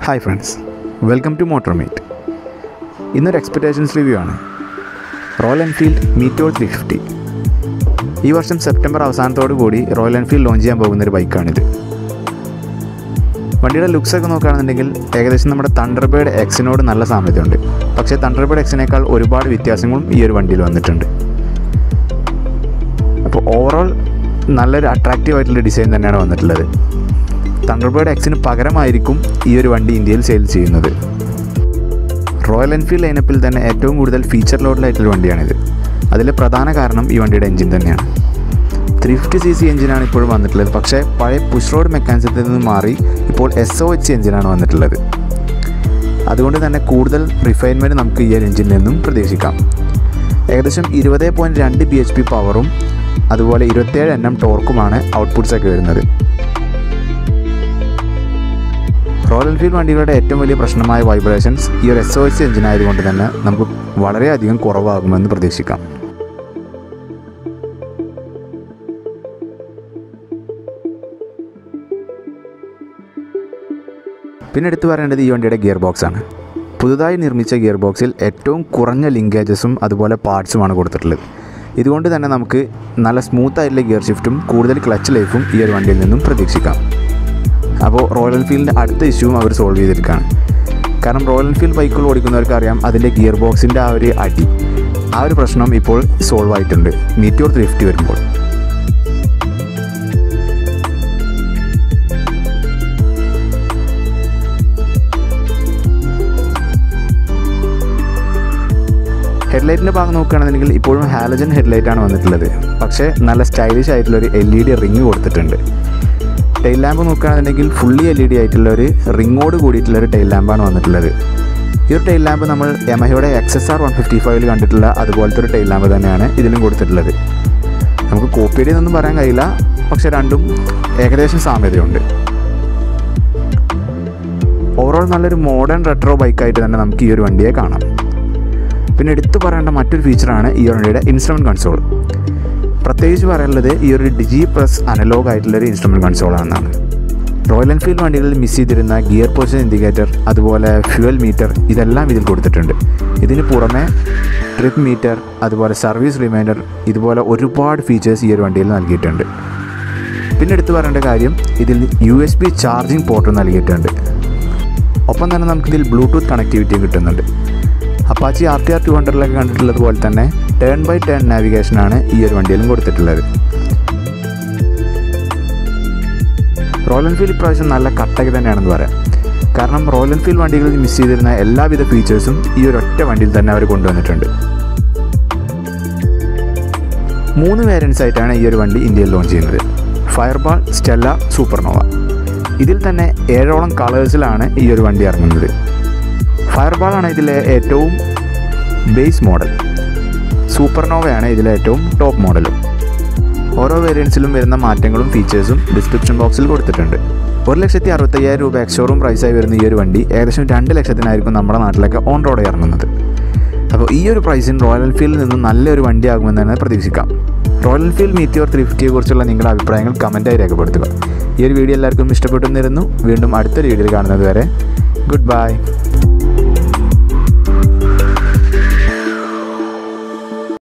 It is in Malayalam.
hi friends welcome to motor meet ഇന്നൊരു എക്സ്പെക്റ്റേഷൻസ് റിവ്യൂ ആണ് Royal Enfield Meteor three fifty ഈ വർഷം സെപ്റ്റംബർ അവസാനത്തോടു കൂടി റോയൽ എൻഫീൽഡ് ലോഞ്ച് ചെയ്യാൻ പോകുന്ന ഒരു ബൈക്കാണിത് വണ്ടിയുടെ ലുക്സ് ഒക്കെ നോക്കുകയാണെന്നുണ്ടെങ്കിൽ ഏകദേശം നമ്മുടെ തണ്ടർബേർഡ് എക്സിനോട് നല്ല സാമ്യതയുണ്ട് പക്ഷേ തണ്ടർബേർഡ് എക്സിനേക്കാൾ ഒരുപാട് വ്യത്യാസങ്ങളും ഈ ഒരു വണ്ടിയിൽ വന്നിട്ടുണ്ട് അപ്പോൾ ഓവറോൾ നല്ലൊരു അട്രാക്റ്റീവ് ആയിട്ടുള്ള ഡിസൈൻ തന്നെയാണ് വന്നിട്ടുള്ളത് തണ്ടർബേർഡ് എക്സിന് പകരമായിരിക്കും ഈ ഒരു വണ്ടി ഇന്ത്യയിൽ സെയിൽ ചെയ്യുന്നത് റോയൽ എൻഫീൽഡ് ലൈനപ്പിൽ തന്നെ ഏറ്റവും കൂടുതൽ ഫീച്ചർ ലോഡിലായിട്ടുള്ള വണ്ടിയാണിത് അതിലെ പ്രധാന കാരണം ഈ വണ്ടിയുടെ എഞ്ചിൻ തന്നെയാണ് ത്രീ ഫിഫ്റ്റി സി സി എഞ്ചിനാണ് ഇപ്പോഴും വന്നിട്ടുള്ളത് പക്ഷേ പഴയ പുഷ് റോഡ് മെക്കാനിസത്തിൽ നിന്ന് മാറി ഇപ്പോൾ എസ് ഒ എച്ച് എഞ്ചിനാണ് വന്നിട്ടുള്ളത് അതുകൊണ്ട് തന്നെ കൂടുതൽ റിഫൈൻമെൻറ്റ് നമുക്ക് ഈ ഒരു എഞ്ചിനിൽ നിന്നും പ്രതീക്ഷിക്കാം ഏകദേശം ഇരുപത് പോയിൻറ്റ് രണ്ട് ബി എച്ച് പി പവറും അതുപോലെ ഇരുപത്തേഴ് എൻ എം ടോർക്കുമാണ് ഔട്ട്പുട്ട്സ് ഒക്കെ വരുന്നത് റോയൽ എൻഫീൽഡ് വണ്ടികളുടെ ഏറ്റവും വലിയ പ്രശ്നമായ വൈബ്രേഷൻസ് ഈ ഒരു എസ് ഒ എച്ച് എഞ്ചിൻ ആയതുകൊണ്ട് തന്നെ നമുക്ക് വളരെയധികം കുറവാകുമെന്ന് പ്രതീക്ഷിക്കാം പിന്നെ എടുത്തു പറയേണ്ടത് ഈ വണ്ടിയുടെ ഗിയർ ബോക്സ് ആണ് പുതുതായി നിർമ്മിച്ച ഗിയർ ബോക്സിൽ ഏറ്റവും കുറഞ്ഞ ലിങ്കേജസും അതുപോലെ പാർട്സുമാണ് കൊടുത്തിട്ടുള്ളത് ഇതുകൊണ്ട് തന്നെ നമുക്ക് നല്ല സ്മൂത്ത് ആയിട്ടുള്ള ഗിയർ ഷിഫ്റ്റും കൂടുതൽ ക്ലച്ച് ലൈഫും ഈ ഒരു വണ്ടിയിൽ നിന്നും പ്രതീക്ഷിക്കാം അപ്പോൾ റോയൽ എൻഫീൽഡിൻ്റെ അടുത്ത ഇഷ്യൂവും അവർ സോൾവ് ചെയ്തിരിക്കുകയാണ് കാരണം റോയൽ എൻഫീൽഡ് ബൈക്കുകൾ ഓടിക്കുന്നവർക്ക് അറിയാം അതിൻ്റെ ഗിയർ ബോക്സിൻ്റെ ആ ഒരു അടി ആ ഒരു പ്രശ്നം ഇപ്പോൾ സോൾവ് ആയിട്ടുണ്ട് മീറ്റോർ ത്രീ ഫിഫ്റ്റി വരുമ്പോൾ ഹെഡ്ലൈറ്റിൻ്റെ ഭാഗം നോക്കുകയാണെന്നുണ്ടെങ്കിൽ ഇപ്പോഴും ഹാലജൻ ഹെഡ്ലൈറ്റാണ് വന്നിട്ടുള്ളത് പക്ഷേ നല്ല സ്റ്റൈലിഷ് ആയിട്ടുള്ളൊരു എൽ ഇ ഡി റിങ് കൊടുത്തിട്ടുണ്ട് ടെയിൽ ലാമ്പ് നോക്കുകയാണെന്നുണ്ടെങ്കിൽ ഫുള്ളി എൽ ഇ ഡി ആയിട്ടുള്ള ഒരു റിങ്ങോട് കൂടിയിട്ടുള്ള ഒരു ടെയിൽ ലാമ്പാണ് വന്നിട്ടുള്ളത് ഈ ഒരു ടെയിൽ ലാമ്പ് നമ്മൾ യമഹയുടെ X S R one fifty ഫൈവിൽ കണ്ടിട്ടുള്ള അതുപോലത്തെ ഒരു ടെയിൽ ലാമ്പ് തന്നെയാണ് ഇതിലും കൊടുത്തിട്ടുള്ളത് നമുക്ക് കോപ്പിയടി എന്നൊന്നും പറയാൻ കഴിയില്ല പക്ഷെ രണ്ടും ഏകദേശം സാമ്യതയുണ്ട് ഓവറോൾ നല്ലൊരു മോഡേൺ റെട്രോ ബൈക്കായിട്ട് തന്നെ നമുക്ക് ഈ ഒരു വണ്ടിയെ കാണാം പിന്നെ എടുത്തു പറയേണ്ട മറ്റൊരു ഫീച്ചറാണ് ഈ ഒരു വണ്ടിയുടെ ഇൻസ്ട്രുമെൻറ്റ് കൺസോൾ പ്രത്യേകിച്ച് പറയാനുള്ളത് ഈ ഒരു ഡിജി പ്ലസ് അനലോഗ് ആയിട്ടുള്ളൊരു ഇൻസ്ട്രുമെൻറ്റ് കൺസോളാണെന്നാണ് റോയൽ എൻഫീൽഡ് വണ്ടികളിൽ മിസ് ചെയ്തിരുന്ന ഗിയർ പൊസിഷൻ ഇൻഡിക്കേറ്റർ അതുപോലെ ഫ്യൂവൽ മീറ്റർ ഇതെല്ലാം ഇതിൽ കൊടുത്തിട്ടുണ്ട് ഇതിന് പുറമെ ട്രിപ്പ് മീറ്റർ അതുപോലെ സർവീസ് റിമൈൻഡർ ഇതുപോലെ ഒരുപാട് ഫീച്ചേഴ്സ് ഈ ഒരു വണ്ടിയിൽ നൽകിയിട്ടുണ്ട് പിന്നെ എടുത്തു പറയേണ്ട കാര്യം ഇതിൽ U S B charging port നൽകിയിട്ടുണ്ട് ഒപ്പം തന്നെ നമുക്കിതിൽ ബ്ലൂടൂത്ത് കണക്ടിവിറ്റിയും കിട്ടുന്നുണ്ട് Apache R T R two ഹൺഡ്രഡിലൊക്കെ കണ്ടിട്ടുള്ളത് പോലെ തന്നെ ടേൺ ബൈ ടേൺ നാവിഗേഷനാണ് ഈ ഒരു വണ്ടിയിലും കൊടുത്തിട്ടുള്ളത് റോയൽ എൻഫീൽഡ് ഇപ്രാവശ്യം നല്ല കട്ടക തന്നെയാണെന്ന് പറയാം കാരണം റോയൽ എൻഫീൽഡ് വണ്ടികളിൽ മിസ് ചെയ്തിരുന്ന എല്ലാവിധ ഫീച്ചേഴ്സും ഈ ഒരു ഒറ്റ വണ്ടിയിൽ തന്നെ അവർ കൊണ്ടുവന്നിട്ടുണ്ട് മൂന്ന് വേരിയൻസ് ആയിട്ടാണ് ഈ ഒരു വണ്ടി ഇന്ത്യയിൽ ലോഞ്ച് ചെയ്യുന്നത് ഫയർബാൾ സ്റ്റെല്ല സൂപ്പർനോവ ഇതിൽ തന്നെ ഏഴോളം കളേഴ്സിലാണ് ഈ ഒരു വണ്ടി ഇറങ്ങുന്നത് ഫയർബാളാണ് ഇതിലെ ഏറ്റവും ബേസ് മോഡൽ സൂപ്പർനോവയാണ് ഇതിലെ ഏറ്റവും ടോപ്പ് മോഡലും ഓരോ വേരിയൻസിലും വരുന്ന മാറ്റങ്ങളും ഫീച്ചേഴ്സും ഡിസ്ക്രിപ്ഷൻ ബോക്സിൽ കൊടുത്തിട്ടുണ്ട് ഒരു ലക്ഷത്തി അറുപത്തയ്യായിരം രൂപ എക്സോറും പ്രൈസായി വരുന്ന ഈ ഒരു വണ്ടി ഏകദേശം രണ്ട് ലക്ഷത്തിനായിരിക്കും നമ്മുടെ നാട്ടിലൊക്കെ ഓൺ റോഡ് ഇറങ്ങുന്നത് അപ്പോൾ ഈ ഒരു പ്രൈസിന് റോയൽ എൻഫീൽഡിൽ നിന്ന് നല്ലൊരു വണ്ടിയാകുമെന്ന് തന്നെ പ്രതീക്ഷിക്കാം റോയൽ എൻഫീൽഡ് മീറ്റിയോർ ത്രീ ഫിഫ്റ്റിയെ കുറിച്ചുള്ള നിങ്ങളുടെ അഭിപ്രായങ്ങൾ കമൻറ്റായി രേഖപ്പെടുത്തുക ഈ ഒരു വീഡിയോ എല്ലാവർക്കും ഇഷ്ടപ്പെട്ടു എന്നിരുന്നു വീണ്ടും അടുത്തൊരു വീഡിയോയിൽ കാണുന്നത് വരെ ഗുഡ് ബൈ